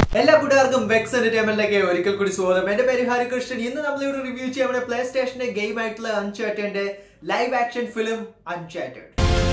എല്ലാ കൂട്ടുകാർക്കും വെക്സ് എന്റർടൈൻമെന്റിലേക്ക് ഒരിക്കൽ കൂടി സ്വാഗതം എന്റെ പേര് ഹരികൃഷ്ണൻ ഇന്ന് നമ്മൾ ഇവിടെ റിവ്യൂ ചെയ്യാൻ നമ്മുടെ പ്ലേ സ്റ്റേഷന്റെ ഗെയിം ആയിട്ടുള്ള അൺചാറ്റന്റെ live action film Uncharted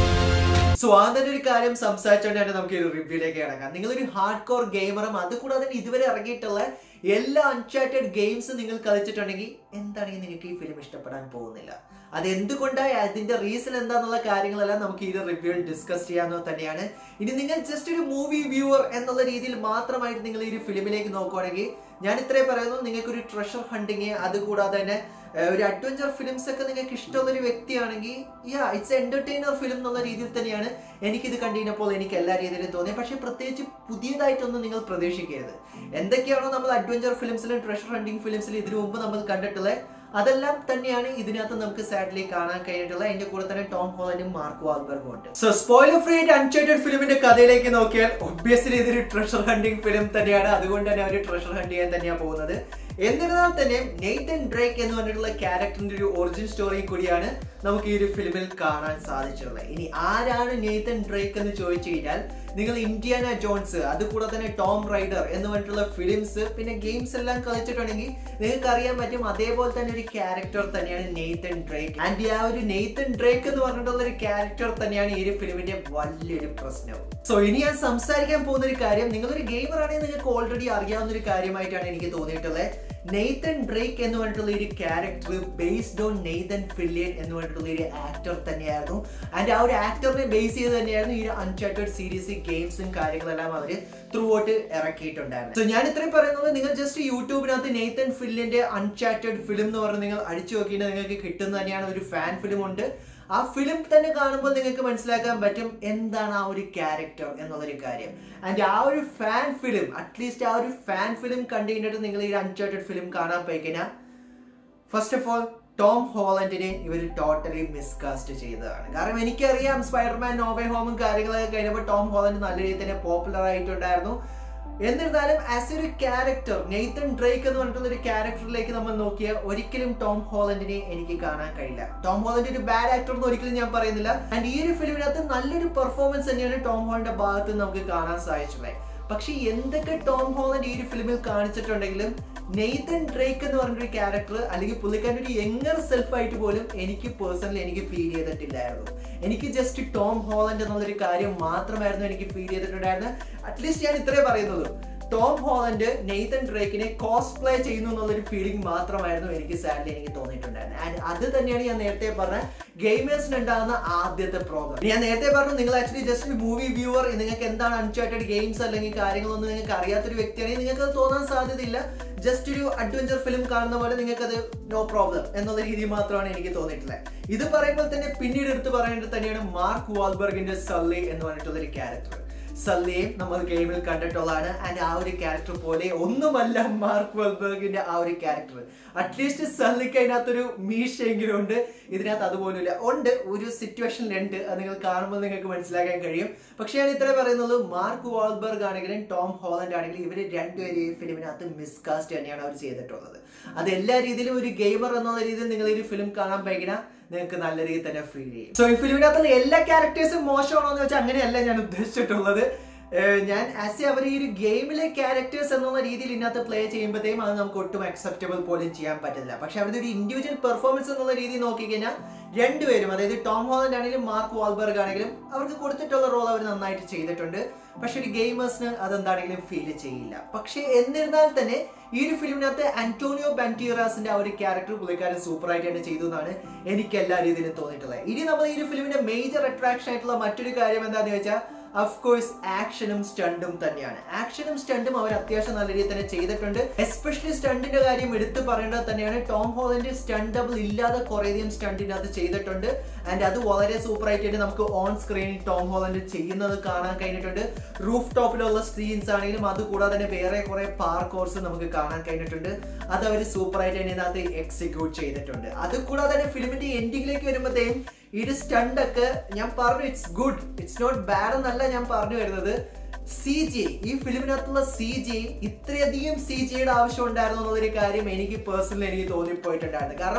so ആദ്യം ഒരു കാര്യം സംസാരിച്ചുകൊണ്ട് തന്നെ നമുക്ക് ഈ റിവ്യൂലേക്ക് കിടക്കാം നിങ്ങളൊരു ഹാർഡ് കോർ ഗെയിമറും അതുകൂടാതെ തന്നെ ഇതുവരെ ഇറങ്ങിയിട്ടുള്ള എല്ലാ അൺചാറ്റഡ് ഗെയിംസ് നിങ്ങൾ കളിച്ചിട്ടുണ്ടെങ്കിൽ എന്താണെങ്കിൽ നിങ്ങൾക്ക് ഈ ഫിലിം ഇഷ്ടപ്പെടാൻ പോകുന്നില്ല അത് എന്തുകൊണ്ടായി അതിന്റെ റീസൺ എന്താന്നുള്ള കാര്യങ്ങളെല്ലാം നമുക്ക് ഈ റിവ്യൂവിൽ ഡിസ്കസ് ചെയ്യാവുന്നത് തന്നെയാണ് ഇനി നിങ്ങൾ ജസ്റ്റ് ഒരു മൂവി വ്യൂവർ എന്നുള്ള രീതിയിൽ മാത്രമായിട്ട് നിങ്ങൾ ഈ ഒരു ഫിലിമിലേക്ക് നോക്കുവാണെങ്കിൽ ഞാൻ ഇത്രേ പറയുന്നു നിങ്ങൾക്ക് ഒരു ട്രഷർ ഹണ്ടിങ് അതുകൂടാതെ തന്നെ ഏഹ്, ഒരു അഡ്വഞ്ചർ ഫിലിംസ് ഒക്കെ നിങ്ങൾക്ക് ഇഷ്ടമുള്ള ഒരു വ്യക്തിയാണെങ്കിൽ യാ ഇറ്റ്സ് എന്റർടൈനർ ഫിലിം എന്നുള്ള രീതിയിൽ തന്നെയാണ് എനിക്കിത് കണ്ടിരുന്നപ്പോൾ എനിക്ക് എല്ലാ രീതിയിലും തോന്നിയത് പക്ഷേ പ്രത്യേകിച്ച് പുതിയതായിട്ടൊന്നും നിങ്ങൾ പ്രതീക്ഷിക്കരുത് എന്തൊക്കെയാണോ നമ്മൾ അഡ്വഞ്ചർ ഫിലിംസിലും ട്രഷർ ഹണ്ടിങ് ഫിലിംസിലും ഇതിനു മുമ്പ് നമ്മൾ കണ്ടിട്ടുള്ളത് അതെല്ലാം തന്നെയാണ് ഇതിനകത്ത് നമുക്ക് സാഡ്ലി കാണാൻ കഴിഞ്ഞിട്ടുള്ളത് അതിന്റെ കൂടെ തന്നെ ടോം ഹോളൻഡും മാർക്ക് വാൾബർഗും ഉണ്ട് സോ സ്പോയിലർ ഫ്രീ അൺചേറ്റഡ് ഫിലിമിന്റെ കഥയിലേക്ക് നോക്കിയാൽ ഒബ്വിയസ്ലി ഇതൊരു ട്രഷർ ഹണ്ടിങ് ഫിലിം തന്നെയാണ് അതുകൊണ്ട് തന്നെ അവർ ട്രഷർ ഹണ്ട് ചെയ്യാൻ തന്നെയാണ് പോകുന്നത് എന്നിരുന്നാൽ തന്നെ നെയ്തൻ ഡ്രേക്ക് എന്ന് പറഞ്ഞിട്ടുള്ള ക്യാരക്ടറിന്റെ ഒരു ഒറിജിൻ സ്റ്റോറി കൂടിയാണ് നമുക്ക് ഈ ഒരു ഫിലിമിൽ കാണാൻ സാധിച്ചിട്ടുള്ളത് ഇനി ആരാണ് നെയ്തൻ ഡ്രേക്ക് എന്ന് ചോദിച്ചു കഴിഞ്ഞാൽ നിങ്ങൾ ഇന്ത്യാന ജോൺസ് അതുകൂടെ തന്നെ ടോം റൈഡർ എന്ന് പറഞ്ഞിട്ടുള്ള ഫിലിംസ് പിന്നെ ഗെയിംസ് എല്ലാം കളിച്ചിട്ടുണ്ടെങ്കിൽ നിങ്ങൾക്ക് അറിയാൻ പറ്റും അതേപോലെ തന്നെ ഒരു ക്യാരക്ടർ തന്നെയാണ് നെയ്തൻ ഡ്രേക്ക് ആൻഡ് ആ ഒരു നെയ്തൻ ഡ്രേക്ക് എന്ന് പറഞ്ഞിട്ടുള്ള ഒരു ക്യാരക്ടർ തന്നെയാണ് ഈ ഒരു ഫിലിമിന്റെ വലിയൊരു പ്രശ്നം സോ ഇനി ഞാൻ സംസാരിക്കാൻ പോകുന്ന ഒരു കാര്യം നിങ്ങളൊരു ഗെയിമർ ആണെങ്കിൽ നിങ്ങൾക്ക് ഓൾറെഡി അറിയാവുന്ന ഒരു കാര്യമായിട്ടാണ് എനിക്ക് തോന്നിയിട്ടുള്ളത് നെയ്തൻ ഡ്രേക്ക് എന്ന് പറഞ്ഞിട്ടുള്ള ഒരു character based on Nathan Fillion എന്ന് പറഞ്ഞിട്ടുള്ള ഒരു ആക്ടർ തന്നെയായിരുന്നു ആൻഡ് ആ ഒരു ആക്ടറിനെ ബേസ് ചെയ്ത് തന്നെയായിരുന്നു ഈ ഒരു അൺചാർട്ടഡ് സീരീസ് ഗെയിംസും കാര്യങ്ങളെല്ലാം അവർ ത്രൂ ഔട്ട് ഇറക്കിയിട്ടുണ്ടായിരുന്നു സോ ഞാൻ ഇത്രയും പറയുന്നത് നിങ്ങൾ ജസ്റ്റ് യൂട്യൂബിനകത്ത് നെയ്തൻ ഫില്ലിന്റെ അൺചാർട്ടഡ് ഫിലിം എന്ന് പറഞ്ഞ് നിങ്ങൾ അടിച്ചു നോക്കിയിട്ട് നിങ്ങൾക്ക് കിട്ടുന്ന തന്നെയാണ് ഒരു ഫാൻ ഫിലിം ഉണ്ട് ആ ഫിലിം തന്നെ കാണുമ്പോൾ നിങ്ങൾക്ക് മനസ്സിലാക്കാൻ പറ്റും എന്താണ് ആ ഒരു ക്യാരക്ടർ എന്നുള്ളൊരു കാര്യം ആൻഡ് ആ ഒരു ഫാൻ ഫിലിം അറ്റ്ലീസ്റ്റ് ആ ഒരു ഫാൻ ഫിലിം കണ്ടു കഴിഞ്ഞിട്ട് നിങ്ങൾ ഈ അൺചാർട്ടഡ് ഫിലിം കാണാൻ പോയി കഴിഞ്ഞാൽ ഫസ്റ്റ് ഓഫ് ഓൾ ടോം ഹോളൻഡിനെ ഇവർ ടോട്ടലി മിസ്കാസ്റ്റ് ചെയ്തതാണ് കാരണം എനിക്കറിയാം സ്പൈഡർമാൻ നോവേ ഹോമും കാര്യങ്ങളൊക്കെ കഴിഞ്ഞപ്പോൾ ടോം ഹോളൻഡ് നല്ല രീതിയിൽ തന്നെ പോപ്പുലർ ആയിട്ടുണ്ടായിരുന്നു എന്നിരുന്നാലും ആസ് ഒരു ക്യാരക്ടർ നെയ്തൻ ഡ്രേക്ക് എന്ന് പറഞ്ഞിട്ടുള്ള ഒരു ക്യാരക്ടറിലേക്ക് നമ്മൾ നോക്കിയാൽ ഒരിക്കലും ടോം ഹോളൻഡിനെ എനിക്ക് കാണാൻ കഴിയില്ല ടോം ഹോളൻഡ് ഒരു ബാഡ് ആക്ടർ എന്ന് ഒരിക്കലും ഞാൻ പറയുന്നില്ല ആൻഡ് ഈ ഒരു ഫിലിമിനകത്ത് നല്ലൊരു പെർഫോമൻസ് തന്നെയാണ് ടോം ഹോളിന്റെ ഭാഗത്ത് നിന്ന് നമുക്ക് കാണാൻ സാധിച്ചിട്ടുള്ളത് പക്ഷെ എന്തൊക്കെ ടോം ഹോളൻഡ് ഈ ഒരു ഫിലിമിൽ കാണിച്ചിട്ടുണ്ടെങ്കിലും നെയ്തൻ ഡ്രേക്ക് എന്ന് പറഞ്ഞൊരു ക്യാരക്ടർ അല്ലെങ്കിൽ പുള്ളിക്കാരൻ്റെ ഒരു യങ്ങർ സെൽഫ് ആയിട്ട് പോലും എനിക്ക് പേഴ്സണലി എനിക്ക് ഫീൽ ചെയ്തിട്ടില്ലായിരുന്നു എനിക്ക് ജസ്റ്റ് ടോം ഹോളൻഡ് എന്നുള്ളൊരു കാര്യം മാത്രമായിരുന്നു എനിക്ക് ഫീൽ ചെയ്തിട്ടുണ്ടായിരുന്നത് അറ്റ്ലീസ്റ്റ് ഞാൻ ഇത്രേ പറയുന്നുള്ളൂ ടോം ഹോളൻഡ് നെയ്തൻ ഡ്രേക്കിനെ കോസ്പ്ലേ ചെയ്യുന്നു എന്നുള്ളൊരു ഫീലിംഗ് മാത്രമായിരുന്നു എനിക്ക് സാഡ്ലി എനിക്ക് തോന്നിയിട്ടുണ്ടായിരുന്നത് ആൻഡ് അത് തന്നെയാണ് ഞാൻ നേരത്തെ പറഞ്ഞ ഗെയിമേഴ്സിന് ഉണ്ടാകുന്ന ആദ്യത്തെ പ്രോബ്ലം ഞാൻ നേരത്തെ പറഞ്ഞു നിങ്ങൾ ആക്ച്വലി ജസ്റ്റ് മൂവി വ്യൂവർ നിങ്ങൾക്ക് എന്താണ് അൺചാർട്ടഡ് ഗെയിംസ് അല്ലെങ്കിൽ കാര്യങ്ങളൊന്നും നിങ്ങൾക്ക് അറിയാത്തൊരു വ്യക്തിയാണെങ്കിൽ നിങ്ങൾക്ക് അത് തോന്നാൻ സാധ്യതയില്ല ജസ്റ്റ് ഒരു അഡ്വഞ്ചർ ഫിലിം കാണുന്ന പോലെ നിങ്ങൾക്ക് അത് നോ പ്രോബ്ലം എന്നുള്ള രീതി മാത്രമാണ് എനിക്ക് തോന്നിയിട്ടുള്ളത് ഇത് പറയുമ്പോൾ തന്നെ പിന്നീട് എടുത്ത് പറയേണ്ടത് തന്നെയാണ് മാർക്ക് വാൾബർഗിന്റെ സള്ളി എന്ന് പറഞ്ഞിട്ടുള്ള ഒരു ക്യാരക്ടർ സല്ലിയും നമ്മൾ ഗെയിമിൽ കണ്ടിട്ടുള്ളതാണ് ആൻഡ് ആ ഒരു ക്യാരക്ടർ പോലെ ഒന്നുമല്ല മാർക്ക് വൽബർഗിന്റെ ആ ഒരു ക്യാരക്ടർ അറ്റ്ലീസ്റ്റ് സല്ലിക്ക് അതിനകത്തൊരു മീശയെങ്കിലും ഉണ്ട് ഇതിനകത്ത് അതുപോലുമില്ല ഉണ്ട് ഒരു സിറ്റുവേഷനിലുണ്ട് അത് നിങ്ങൾ കാണുമ്പോൾ നിങ്ങൾക്ക് മനസ്സിലാക്കാൻ കഴിയും പക്ഷേ ഞാൻ ഇത്ര പറയുന്നത് മാർക്ക് വാൾബർഗ് ആണെങ്കിലും ടോം ഹോളൻഡ് ആണെങ്കിലും ഇവർ രണ്ടുപേരും ഈ ഫിലിമിനകത്ത് മിസ്കാസ്റ്റ് തന്നെയാണ് അവർ ചെയ്തിട്ടുള്ളത് അത് എല്ലാ രീതിയിലും ഒരു ഗെയിമർ എന്നുള്ള രീതിയിൽ നിങ്ങൾ ഈ ഫിലിം കാണാൻ പൈകിന നിങ്ങൾക്ക് നല്ല രീതിയിൽ തന്നെ ഫീൽ ചെയ്യും സോ ഈ ഫിലിമിനകത്തുള്ള എല്ലാ ക്യാരക്ടേഴ്സും മോശമാണോ എന്ന് വെച്ചാൽ അങ്ങനെയല്ല ഞാൻ ഉദ്ദേശിച്ചിട്ടുള്ളത് ഏഹ് ഞാൻ ആസ് അവർ ഈ ഒരു ഗെയിമിലെ ക്യാരക്ടേഴ്സ് എന്നുള്ള രീതിയിൽ ഇതിനകത്ത് പ്ലേ ചെയ്യുമ്പോഴത്തേക്കും അത് നമുക്ക് ഒട്ടും അക്സെപ്റ്റബിൾ പോലും ചെയ്യാൻ പറ്റില്ല പക്ഷെ അവരുടെ ഒരു ഇൻഡിവിജ്വൽ പെർഫോമൻസ് എന്നുള്ള രീതി നോക്കിക്കഴിഞ്ഞാൽ രണ്ടുപേരും അതായത് ടോം ഹോളൻഡ് ആണെങ്കിലും മാർക്ക് വാൾബർഗ് ആണെങ്കിലും അവർക്ക് കൊടുത്തിട്ടുള്ള റോൾ അവർ നന്നായിട്ട് ചെയ്തിട്ടുണ്ട് പക്ഷെ ഒരു ഗെയിമേഴ്സിന് അതെന്താണെങ്കിലും ഫീൽ ചെയ്യില്ല പക്ഷെ എന്നിരുന്നാൽ തന്നെ ഈ ഒരു ഫിലിമിനകത്ത് അന്റോണിയോ ബാന്റീറാസിന്റെ ആ ഒരു ക്യാരക്ടർ പുള്ളിക്കാരൻ സൂപ്പർ ആയിട്ട് തന്നെ ചെയ്തു എന്നാണ് എനിക്ക് എല്ലാ രീതിയിലും തോന്നിയിട്ടുള്ളത് ഇനി നമ്മൾ ഈ ഒരു ഫിലിമിന്റെ മേജർ അട്രാക്ഷൻ ആയിട്ടുള്ള മറ്റൊരു കാര്യം എന്താണെന്ന് വെച്ചാൽ അഫ്കോഴ്സ് ആക്ഷനും സ്റ്റണ്ടും തന്നെയാണ് ആക്ഷനും സ്റ്റണ്ടും അവർ അത്യാവശ്യം നല്ല രീതിയിൽ തന്നെ ചെയ്തിട്ടുണ്ട് എസ്പെഷ്യലി സ്റ്റണ്ടിന്റെ കാര്യം എടുത്തു പറയേണ്ടത് തന്നെയാണ് ടോം ഹോളൻഡ് സ്റ്റണ്ട് ഡബിൾ ഇല്ലാതെ കുറേയധികം സ്റ്റണ്ടിന്റെ അത് ചെയ്തിട്ടുണ്ട് ആൻഡ് അത് വളരെ സൂപ്പർ ആയിട്ട് നമുക്ക് ഓൺ സ്ക്രീനിൽ ടോം ഹോളൻഡ് ചെയ്യുന്നത് കാണാൻ കഴിഞ്ഞിട്ടുണ്ട് റൂഫ് ടോപ്പിലുള്ള സീൻസ് ആണെങ്കിലും അത് കൂടാതെ തന്നെ വേറെ കുറെ പാർക്കോർസ് നമുക്ക് കാണാൻ കഴിഞ്ഞിട്ടുണ്ട് അത് അവർ സൂപ്പർ ആയിട്ട് തന്നെ ഇതിനകത്ത് എക്സിക്യൂട്ട് ചെയ്തിട്ടുണ്ട് അത് കൂടാതെ തന്നെ ഫിലിമിന്റെ എൻഡിങ്ങിലേക്ക് വരുമ്പോഴത്തേക്കും ഈ ഒരു സ്റ്റണ്ട് ഒക്കെ ഞാൻ പറഞ്ഞു it's good it's not bad എന്നല്ല ഞാൻ പറഞ്ഞു വരുന്നത് സി ജി ഈ ഫിലിമിനകത്തുള്ള സി ജി ഇത്രയധികം സി ജിയുടെ ആവശ്യം ഉണ്ടായിരുന്നു എന്നുള്ളൊരു കാര്യം എനിക്ക് പേഴ്സണലി എനിക്ക് തോന്നിപ്പോയിട്ടുണ്ടായിരുന്നു കാരണം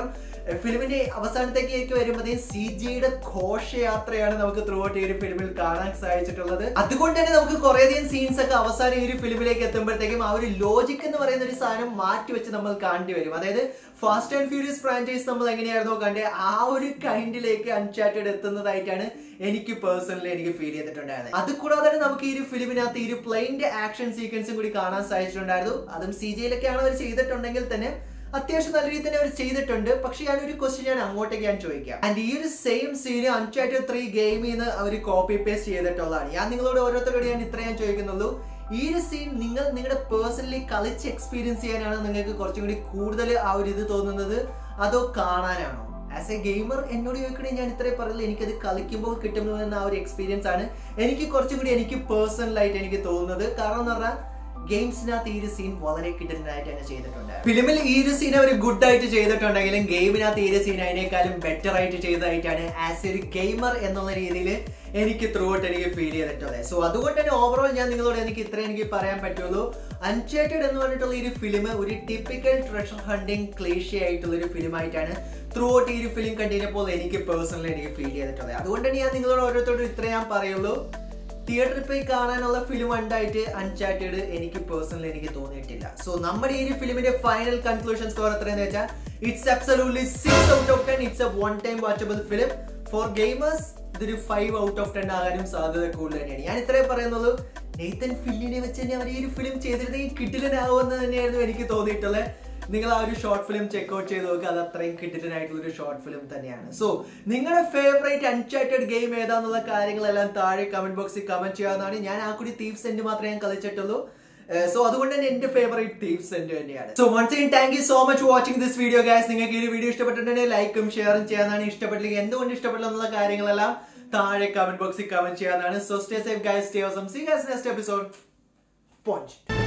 ഫിലിമിന്റെ അവസാനത്തേക്ക് വരുമ്പോഴത്തേക്കും സി ജിയുടെ ഘോഷയാത്രയാണ് നമുക്ക് ത്രൂ ഔട്ട് ഈ ഒരു ഫിലിമിൽ കാണാൻ സാധിച്ചിട്ടുള്ളത് അതുകൊണ്ട് തന്നെ നമുക്ക് കുറേയധികം സീൻസ് ഒക്കെ അവസാനം ഈ ഒരു ഫിലിമിലേക്ക് എത്തുമ്പോഴത്തേക്കും ആ ഒരു ലോജിക് എന്ന് പറയുന്ന ഒരു സാധനം മാറ്റി വെച്ച് നമ്മൾ കാണേണ്ടി വരും അതായത് ഫാസ്റ്റ് ആൻഡ് ഫ്യൂരിയസ് ഫ്രാഞ്ചൈസ് നമ്മൾ എങ്ങനെയായിരുന്നോ കണ്ടേ ആ ഒരു കൈൻഡിലേക്ക് അൺചാറ്റഡ് എത്തുന്നതായിട്ടാണ് എനിക്ക് പേഴ്സണലി എനിക്ക് ഫീൽ ചെയ്തിട്ടുണ്ടായത് അത് കൂടാതെ നമുക്ക് ഈ ഒരു ഫിലിമിനകത്ത് ഈ ഒരു പ്ലെയിന്റെ ആക്ഷൻ സീക്വൻസും കൂടി കാണാൻ സാധിച്ചിട്ടുണ്ടായിരുന്നു അതും സി ജിയിലൊക്കെയാണ് അവർ ചെയ്തിട്ടുണ്ടെങ്കിൽ തന്നെ അത്യാവശ്യം നല്ല രീതിയിൽ തന്നെ അവർ ചെയ്തിട്ടുണ്ട് പക്ഷെ ഞാനൊരു ക്വസ്റ്റ്യൻ ഞാൻ അങ്ങോട്ടേക്ക് ഞാൻ ചോദിക്കാം ആൻഡ് ഈ ഒരു സെയിം സീന് അൺചാറ്റഡ് ത്രീ ഗെയിമിൽ നിന്ന് അവർ കോപ്പി പേസ്റ്റ് ചെയ്തിട്ടുള്ളതാണ് ഞാൻ നിങ്ങളോട് ഓരോരുത്തരോട് ഞാൻ ഇത്ര ഞാൻ ചോദിക്കുന്നുള്ളൂ ഈ ഒരു സീൻ നിങ്ങൾ നിങ്ങളുടെ പേഴ്സണലി കളിച്ച് എക്സ്പീരിയൻസ് ചെയ്യാനാണ് നിങ്ങൾക്ക് കുറച്ചും കൂടി കൂടുതൽ ആ ഒരു ഇത് തോന്നുന്നത് അതോ കാണാനാണോ ആസ് എ ഗെയിമർ എന്നോട് ചോദിക്കണേ ഞാൻ ഇത്രയും പറയുള്ളൂ എനിക്കത് കളിക്കുമ്പോൾ കിട്ടുന്ന ആ ഒരു എക്സ്പീരിയൻസ് ആണ് എനിക്ക് കുറച്ചും കൂടി എനിക്ക് പേഴ്സണലായിട്ട് എനിക്ക് തോന്നുന്നത് കാരണം എന്ന് പറഞ്ഞാൽ ഗെയിംസിനകത്ത് ഈ ഒരു സീൻ വളരെ കിടനായിട്ട് തന്നെ ചെയ്തിട്ടുണ്ട് ഫിലിമിൽ ഈ ഒരു സീൻ അവർ ഗുഡ് ആയിട്ട് ചെയ്തിട്ടുണ്ടെങ്കിലും ഗെയിമിനകത്ത് ഈ ഒരു സീൻ അതിനേക്കാളും ബെറ്റർ ആയിട്ട് ചെയ്തതായിട്ടാണ് ആസ് ഒരു ഗെയിമർ എന്നുള്ള രീതിയിൽ എനിക്ക് ത്രൂ ഔട്ട് എനിക്ക് ഫീൽ ചെയ്തിട്ടുള്ളത് സോ അതുകൊണ്ട് തന്നെ ഓവറോൾ ഞാൻ നിങ്ങളോട് എനിക്ക് ഇത്ര എനിക്ക് പറയാൻ പറ്റുള്ളൂ അൺചേറ്റഡ് എന്ന് പറഞ്ഞിട്ടുള്ള ഈ ഒരു ഫിലിം ഒരു ടിപ്പിക്കൽ ട്രഷർ ഹണ്ടിങ് ക്ലേഷി ആയിട്ടുള്ള ഒരു ഫിലിം ആയിട്ടാണ് ത്രൂ ഔട്ട് ഈ ഒരു ഫിലിം കണ്ടിരുന്നപ്പോൾ എനിക്ക് പേഴ്സണലി എനിക്ക് ഫീൽ ചെയ്തിട്ടുള്ളത് അതുകൊണ്ട് തന്നെ ഞാൻ നിങ്ങളോട് ഓരോരുത്തരോട് ഇത്ര ഞാൻ പറയുള്ളൂ തിയേറ്ററിൽ പോയി കാണാനുള്ള ഫിലിം ഉണ്ടായിട്ട് അൺചാറ്റഡ് എനിക്ക് പേഴ്സണലി എനിക്ക് തോന്നിയിട്ടില്ല സോ നമ്മുടെ ഈ ഒരു ഫിലിമിന്റെ ഫൈനൽ കൺക്ലൂഷൻ സ്കോർ എത്രയെന്ന് വെച്ചാൽ it's absolutely six out of ten it's a one time watchable film for gamers ഇതൊരു ഫൈവ് ഔട്ട് ഓഫ് ടെൻ ആകാനും സാധ്യത കൂടുതൽ തന്നെയാണ് ഞാൻ ഇത്രയും പറയുന്നുള്ളൂ നെയ്ത്തൻ ഫില്ലിനെ വെച്ച് തന്നെ അവർ ഈ ഒരു ഫിലിം ചെയ്തിരുന്നെങ്കിൽ കിട്ടില്ലെന്നാവുമെന്ന് തന്നെയായിരുന്നു എനിക്ക് തോന്നിയിട്ടുള്ളത് നിങ്ങൾ ആ ഒരു ഷോർട്ട് ഫിലിം ചെക്ക്ഔട്ട് ചെയ്ത് നോക്കുക അത് അത്രയും കിട്ടിട്ടായിട്ടുള്ള ഒരു ഷോർട്ട് ഫിലിം തന്നെയാണ് സോ നിങ്ങളുടെ ഫേവറേറ്റ് അൺചാറ്റഡ് ഗെയിം ഏതാന്നുള്ള കാര്യങ്ങളെല്ലാം താഴെ കമന്റ് ബോക്സിൽ കമന്റ് ചെയ്യാവുന്നതാണ് ഞാൻ ആ കൂടി തീഫ് സെന്റ് മാത്രമേ ഞാൻ കളിച്ചിട്ടുള്ളൂ സോ അതുകൊണ്ട് തന്നെ എന്റെ ഫേവറേറ്റ് തീഫ് സെന്റ് തന്നെയാണ് so once again thank you so much watching this video guys നിങ്ങൾക്ക് ഈ വീഡിയോ ഇഷ്ടപ്പെട്ടിട്ടുണ്ടെങ്കിൽ ലൈക്കും ഷെയറും ചെയ്യാനാണ് ഇഷ്ടപ്പെട്ടില്ലെങ്കിൽ എന്തുകൊണ്ട് ഇഷ്ടപ്പെട്ടില്ല എന്നുള്ള കാര്യങ്ങളെല്ലാം താഴെ കമന്റ് ബോക്സിൽ കമന്റ് ചെയ്യാനാണ് so stay safe guys stay awesome see guys next episode point